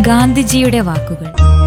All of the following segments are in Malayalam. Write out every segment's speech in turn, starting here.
ഗാന്ധിജിയുടെ വാക്കുകൾ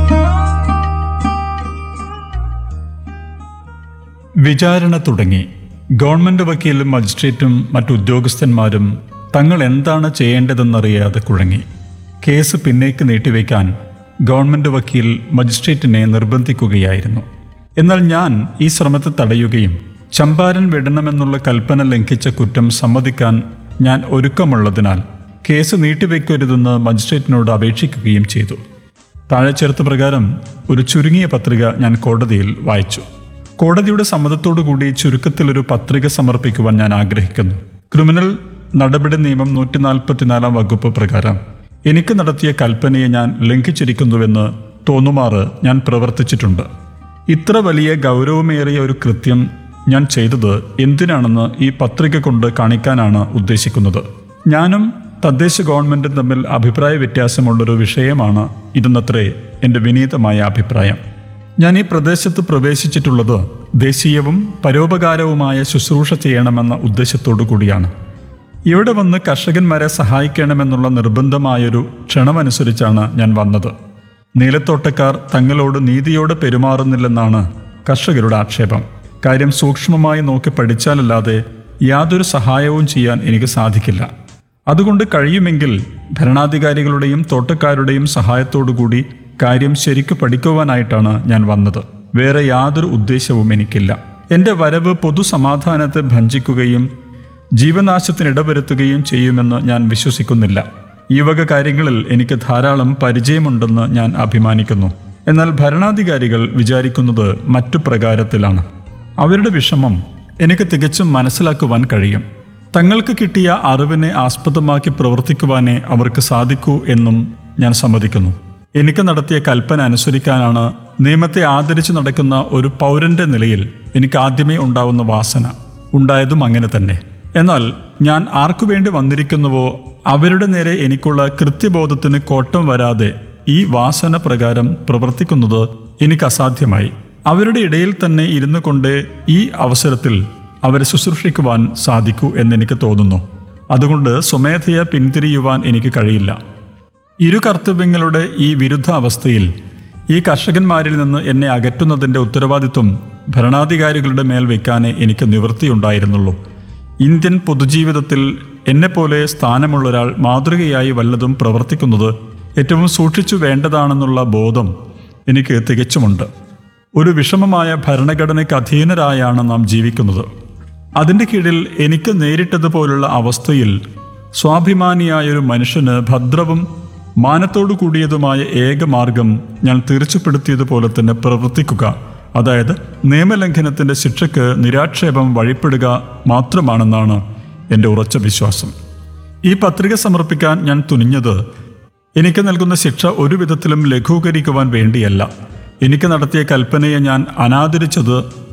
വിചാരണ തുടങ്ങി ഗവൺമെന്റ് വക്കീലും മജിസ്ട്രേറ്റും മറ്റു ഉദ്യോഗസ്ഥന്മാരും തങ്ങൾ എന്താണ് ചെയ്യേണ്ടതെന്നറിയാതെ കുഴങ്ങി കേസ് പിന്നേക്ക് നീട്ടിവെക്കാൻ ഗവൺമെന്റ് വക്കീൽ മജിസ്ട്രേറ്റിനെ നിർബന്ധിക്കുകയായിരുന്നു എന്നാൽ ഞാൻ ഈ ശ്രമത്തെ തടയുകയും ചമ്പാരൻ വിടണമെന്നുള്ള കൽപ്പന ലംഘിച്ച കുറ്റം സമ്മതിക്കാൻ ഞാൻ ഒരുക്കമുള്ളതിനാൽ കേസ് നീട്ടിവെക്കരുതെന്ന് മജിസ്ട്രേറ്റിനോട് അപേക്ഷിക്കുകയും ചെയ്തു താഴെ ചേർത്ത പ്രകാരം ഒരു ചുരുങ്ങിയ പത്രിക ഞാൻ കോടതിയിൽ വായിച്ചു കോടതിയുടെ സമ്മതത്തോടുകൂടി ചുരുക്കത്തിലൊരു പത്രിക സമർപ്പിക്കുവാൻ ഞാൻ ആഗ്രഹിക്കുന്നു ക്രിമിനൽ നടപടി നിയമം നൂറ്റി നാൽപ്പത്തിനാലാം വകുപ്പ് പ്രകാരം എനിക്ക് നടത്തിയ കൽപ്പനയെ ഞാൻ ലംഘിച്ചിരിക്കുന്നുവെന്ന് തോന്നുമാറ് ഞാൻ പ്രവർത്തിച്ചിട്ടുണ്ട് ഇത്ര വലിയ ഗൗരവമേറിയ ഒരു കൃത്യം ഞാൻ ചെയ്തത് എന്തിനാണെന്ന് ഈ പത്രിക കൊണ്ട് കാണിക്കാനാണ് ഉദ്ദേശിക്കുന്നത് ഞാനും തദ്ദേശ ഗവൺമെന്റും തമ്മിൽ അഭിപ്രായ വ്യത്യാസമുള്ളൊരു വിഷയമാണ് ഇതെന്നത്രേ എൻ്റെ വിനീതമായ അഭിപ്രായം ഞാൻ ഈ പ്രദേശത്ത് പ്രവേശിച്ചിട്ടുള്ളത് ദേശീയവും പരോപകാരവുമായ ശുശ്രൂഷ ചെയ്യണമെന്ന ഉദ്ദേശത്തോടു കൂടിയാണ് ഇവിടെ വന്ന് കർഷകന്മാരെ സഹായിക്കണമെന്നുള്ള നിർബന്ധമായൊരു ക്ഷണമനുസരിച്ചാണ് ഞാൻ വന്നത് നീലത്തോട്ടക്കാർ തങ്ങളോട് നീതിയോടെ പെരുമാറുന്നില്ലെന്നാണ് കർഷകരുടെ ആക്ഷേപം കാര്യം സൂക്ഷ്മമായി നോക്കി പഠിച്ചാലല്ലാതെ യാതൊരു സഹായവും ചെയ്യാൻ എനിക്ക് സാധിക്കില്ല അതുകൊണ്ട് കഴിയുമെങ്കിൽ ഭരണാധികാരികളുടെയും തോട്ടക്കാരുടെയും സഹായത്തോടുകൂടി കാര്യം ശരിക്കു പഠിക്കുവാനായിട്ടാണ് ഞാൻ വന്നത് വേറെ യാതൊരു ഉദ്ദേശവും എനിക്കില്ല എൻ്റെ വരവ് പൊതുസമാധാനത്തെ ഭഞ്ചിക്കുകയും ജീവനാശത്തിന് ഇടവരുത്തുകയും ചെയ്യുമെന്ന് ഞാൻ വിശ്വസിക്കുന്നില്ല ഈ വക കാര്യങ്ങളിൽ എനിക്ക് ധാരാളം പരിചയമുണ്ടെന്ന് ഞാൻ അഭിമാനിക്കുന്നു എന്നാൽ ഭരണാധികാരികൾ വിചാരിക്കുന്നത് മറ്റു പ്രകാരത്തിലാണ് അവരുടെ വിഷമം എനിക്ക് തികച്ചും മനസ്സിലാക്കുവാൻ കഴിയും തങ്ങൾക്ക് കിട്ടിയ അറിവിനെ ആസ്പദമാക്കി പ്രവർത്തിക്കുവാനേ അവർക്ക് സാധിക്കൂ എന്നും ഞാൻ സമ്മതിക്കുന്നു എനിക്ക് നടത്തിയ കൽപ്പന അനുസരിക്കാനാണ് നിയമത്തെ ആദരിച്ചു നടക്കുന്ന ഒരു പൗരന്റെ നിലയിൽ എനിക്ക് ആദ്യമേ ഉണ്ടാവുന്ന വാസന ഉണ്ടായതും അങ്ങനെ തന്നെ എന്നാൽ ഞാൻ ആർക്കു വേണ്ടി വന്നിരിക്കുന്നുവോ അവരുടെ നേരെ എനിക്കുള്ള കൃത്യബോധത്തിന് കോട്ടം വരാതെ ഈ വാസന പ്രകാരം പ്രവർത്തിക്കുന്നത് എനിക്ക് അസാധ്യമായി അവരുടെ ഇടയിൽ തന്നെ ഇരുന്നു കൊണ്ട് ഈ അവസരത്തിൽ അവരെ ശുശ്രൂഷിക്കുവാൻ സാധിക്കൂ എന്നെനിക്ക് തോന്നുന്നു അതുകൊണ്ട് സ്വമേധയ പിന്തിരിയുവാൻ എനിക്ക് കഴിയില്ല ഇരു കർത്തവ്യങ്ങളുടെ ഈ വിരുദ്ധ അവസ്ഥയിൽ ഈ കർഷകന്മാരിൽ നിന്ന് എന്നെ അകറ്റുന്നതിൻ്റെ ഉത്തരവാദിത്വം ഭരണാധികാരികളുടെ മേൽ വയ്ക്കാനേ എനിക്ക് നിവൃത്തിയുണ്ടായിരുന്നുള്ളൂ ഇന്ത്യൻ പൊതുജീവിതത്തിൽ എന്നെപ്പോലെ സ്ഥാനമുള്ള ഒരാൾ മാതൃകയായി വല്ലതും പ്രവർത്തിക്കുന്നത് ഏറ്റവും സൂക്ഷിച്ചു വേണ്ടതാണെന്നുള്ള ബോധം എനിക്ക് തികച്ചുമുണ്ട് ഒരു വിഷമമായ ഭരണഘടനയ്ക്ക് അധീനരായാണ് നാം ജീവിക്കുന്നത് അതിൻ്റെ കീഴിൽ എനിക്ക് നേരിട്ടതുപോലുള്ള അവസ്ഥയിൽ സ്വാഭിമാനിയായൊരു മനുഷ്യന് ഭദ്രവും മാനത്തോടു കൂടിയതുമായ ഏക മാർഗം ഞാൻ തീർച്ചപ്പെടുത്തിയതുപോലെ തന്നെ പ്രവർത്തിക്കുക അതായത് നിയമലംഘനത്തിൻ്റെ ശിക്ഷയ്ക്ക് നിരാക്ഷേപം വഴിപ്പെടുക മാത്രമാണെന്നാണ് എൻ്റെ ഉറച്ച വിശ്വാസം ഈ പത്രിക സമർപ്പിക്കാൻ ഞാൻ തുനിഞ്ഞത് എനിക്ക് നൽകുന്ന ശിക്ഷ ഒരു വിധത്തിലും ലഘൂകരിക്കുവാൻ വേണ്ടിയല്ല എനിക്ക് നടത്തിയ കൽപ്പനയെ ഞാൻ അനാദരിച്ചത്